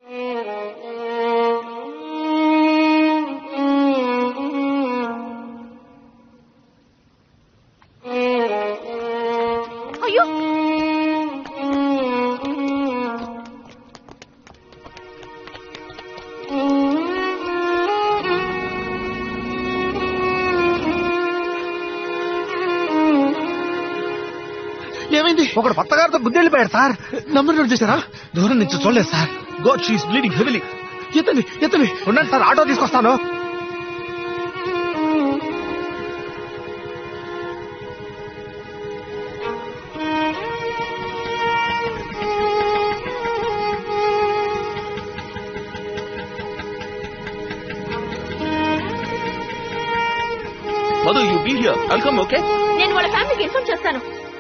అయ్యో ఏమైంది ఒకడు పత్తగారితో బుద్ధి వెళ్ళిపోయాడు సార్ నంబర్ నోట్ చేశారా దూరం నుంచి చూడలేదు sir god she's bleeding heavily ఎత్తండి ఎత్తండి ఉండండి సార్ ఆటో తీసుకొస్తాను Madhu you be here welcome okay నేను వాళ్ళ ఫ్యామిలీకి ఇన్ఫార్మ్ చేస్తాను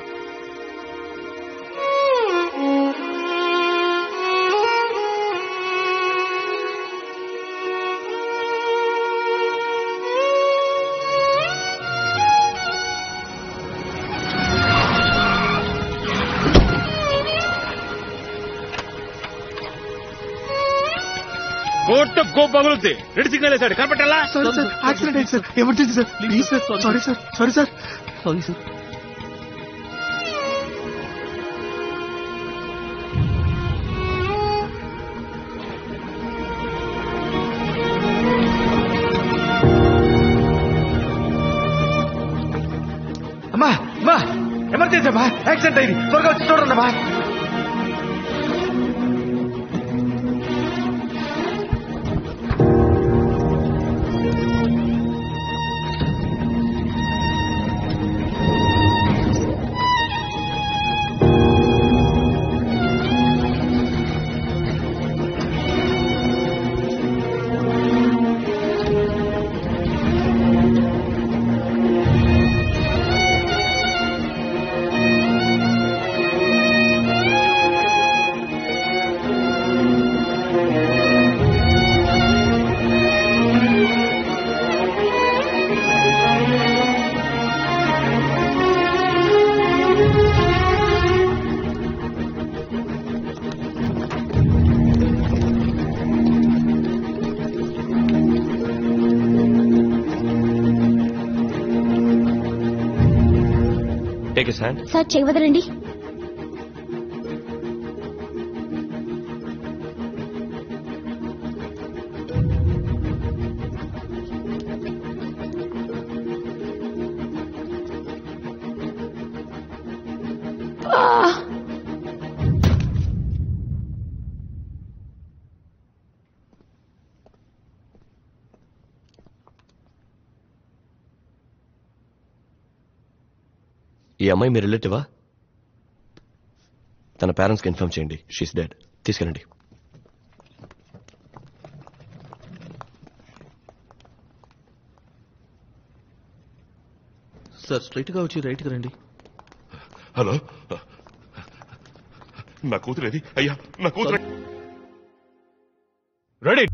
కోర్టు గో పగులుద్ది రెడ్ సిగ్నల్ వేసాడు కనపట్టాలా సారీ సార్ యాక్సిడెంట్ అయింది sir emergency sir please sir sorry sir sorry sir sorry sir అమ్మా అమ్మా ఎమర్జెన్సీ అమ్మా యాక్సిడెంట్ అయింది త్వరగా వచ్చి చూడండి అమ్మా టేక్ ఎస్ హ్యాండ్ సార్ చెయ్యి వదలండి ఈ అమ్మాయి మీ రిలేటివా తన పేరెంట్స్కి ఇన్ఫార్మ్ చేయండి షీస్ డెడ్ తీసుకెళ్ళండి సార్ స్ట్రైట్ గా వచ్చి రైట్ కి రండి హలో నా కూతురేది అయ్యా నా కూతురు రెడీ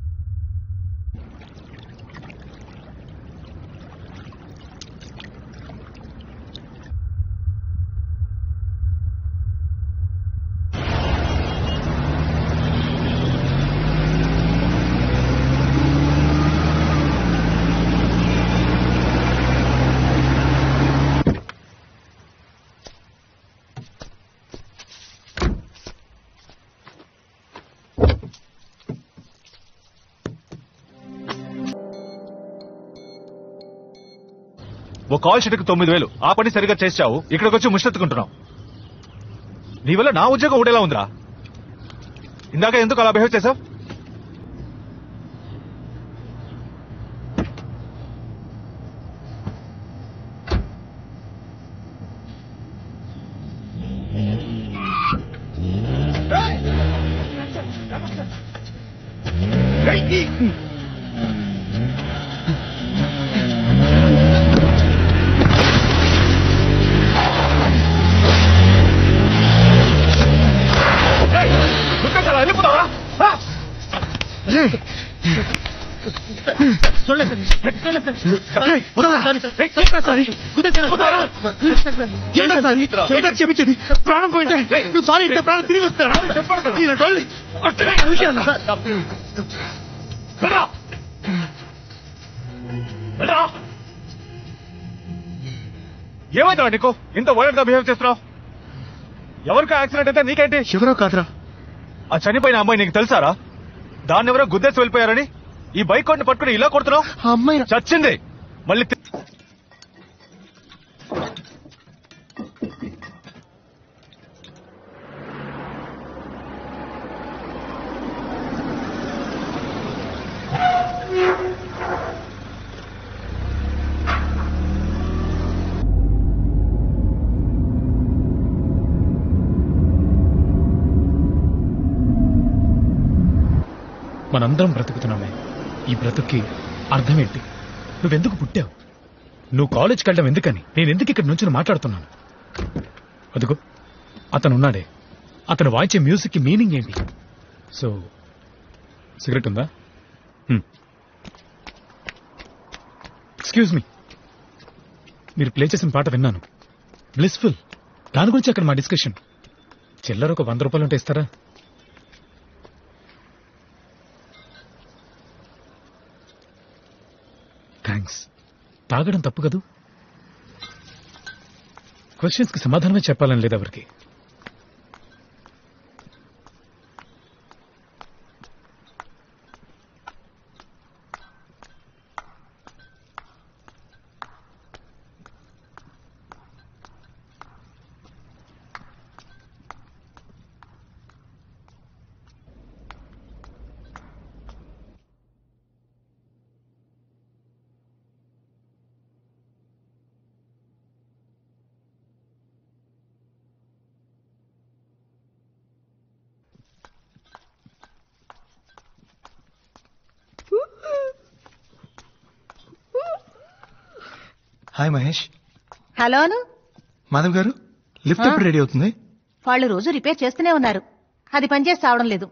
ఓ కాల్ షీట్కి తొమ్మిది వేలు ఆ పని సరిగా చేసావు ఇక్కడికి వచ్చి ముష్టెత్తుకుంటున్నావు నీ వల్ల నా ఉద్యోగం ఊడేలా ఉందిరా ఇందాక ఎందుకు అలా బిహేవ్ చేసావు చూడలేదు సార్ ఏయ్, వదలరా. ఏంట్రా సారీ? వదలరా. ఏంట్రా సారీ? ఏంట్రా క్షమించండి ప్రాణం పోయింటే నువ్వు సారీ అంటే ప్రాణం తిరిగి వస్తారా ఈయన టోల్ని. విషయాలా? ఏమైందా నీకు ఇంత వైలెంట్ గా బిహేవ్ చేస్తున్నావు ఎవరికో యాక్సిడెంట్ అయితే నీకేంటి ఎవరో కాదురా ఆ చనిపోయిన అమ్మాయి నీకు తెలుసారా దాన్ని ఎవరో గుద్దేసి వెళ్ళిపోయారని ఈ బైక్ కొట్టి పట్టుకుని ఇలా కొడుతున్నావు ఆ అమ్మాయి చచ్చింది మళ్ళీ తి- మనందరం బ్రతుకుతున్నామే ఈ బ్రతుక్కి అర్థం ఏంటి నువ్వెందుకు పుట్టావు నువ్వు కాలేజ్కి వెళ్ళడం ఎందుకని నేను ఎందుకు ఇక్కడ నుంచి మాట్లాడుతున్నాను అదిగో అతను ఉన్నాడే అతను వాయించే మ్యూజిక్కి మీనింగ్ ఏంటి సో సిగరెట్ ఉందా ఎక్స్క్యూజ్ మీ మీరు ప్లే చేసిన పాట విన్నాను బ్లిస్ఫుల్ దాని గురించి అక్కడ మా డిస్కషన్ చిల్లర ఒక వంద రూపాయలు ఉంటే ఇస్తారా థ్యాంక్స్ తాగడం తప్పు కదూ క్వశ్చన్స్ కి సమాధానమే చెప్పాలని లేదు ఎవరికి హాయ్ మహేష్ హలోను మాధవ్ గారు లిఫ్ట్ ఎప్పుడు రెడీ అవుతుంది వాళ్ళు రోజు రిపేర్ చేస్తూనే ఉన్నారు అది పనిచేసి రావడం లేదు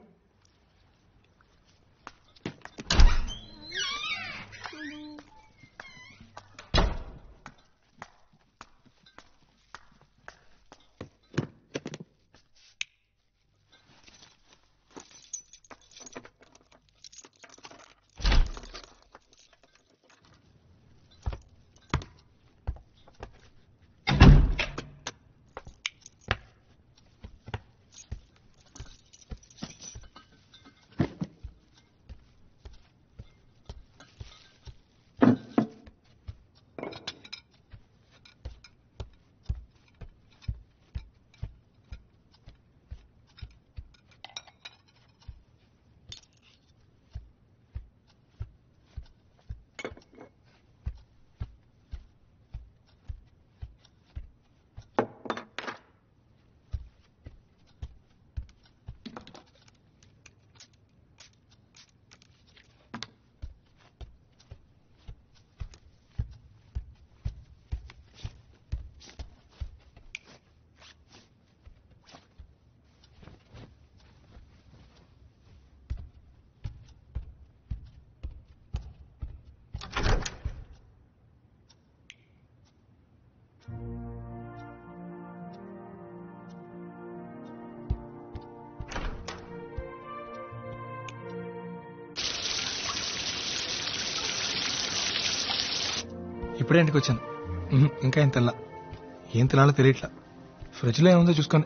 ఇప్పుడే ఇంటికి వచ్చాను ఉహుం, ఇంకా ఏం తెల్లా ఏం తినాలో తెలియట్లా ఫ్రిడ్జ్లో ఏముందో చూసుకోండి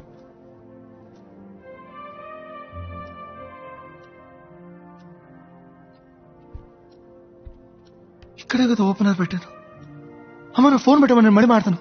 ఇక్కడే కదా ఓపెనర్ పెట్టాను అమ్మ నా ఫోన్ పెట్టమని నేను మడి మాడతాను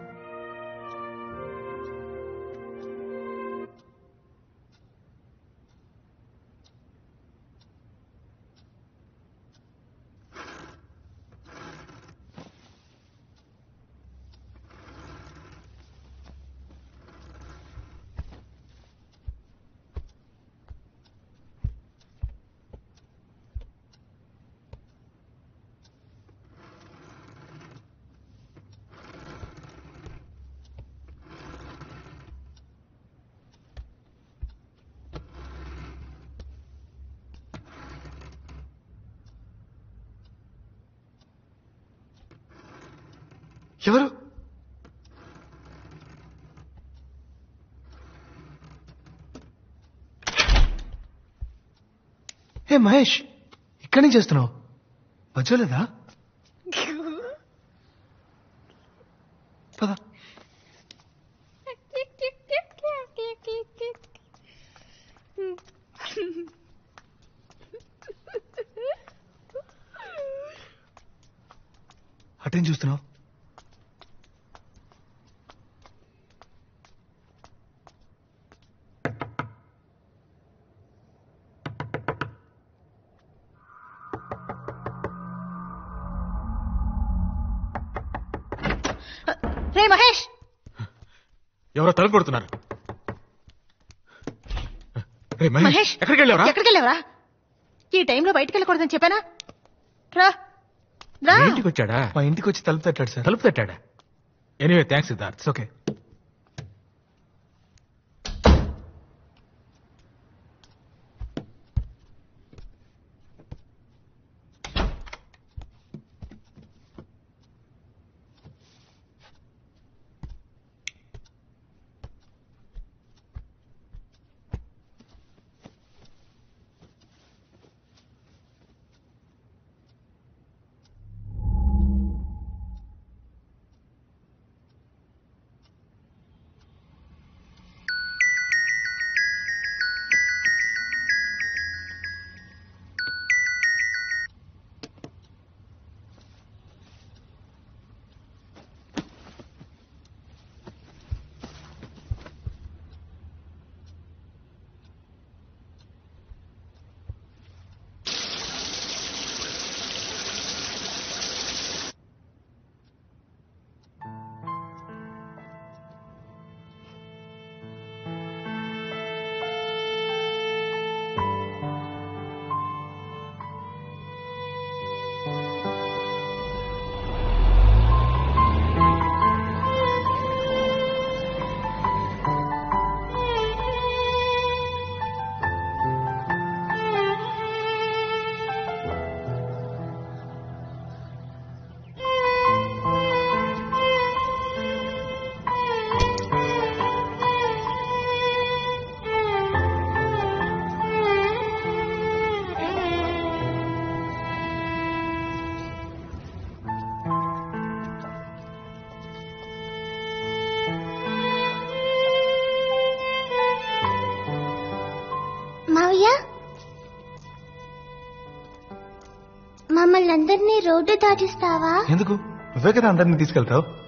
ఎవరు ఏ మహేష్ ఇక్కడి నుంచి చేస్తున్నావు వచ్చలేదా పద అటేం చూస్తున్నావు రే మహేష్ ఎవరో తలుపు కొడుతున్నారు రే మహేష్ మహేష్ ఎక్కడికి వెళ్ళావరా ఎక్కడికి వెళ్ళావరా ఈ టైంలో బయటికి వెళ్ళకూడదని చెప్పానా రా రా ఇంటికి వచ్చాడా మా ఇంటికి వచ్చి తలుపు తట్టాడు సార్ తలుపు తట్టాడా ఎనీవే థ్యాంక్స్ సిద్ధార్థ్ ఓకే మావయ్య మమ్మల్ని అందరినీ రోడ్డు దాటిస్తావా ఎందుకు నువ్వే కదా అందరినీ తీసుకెళ్తావు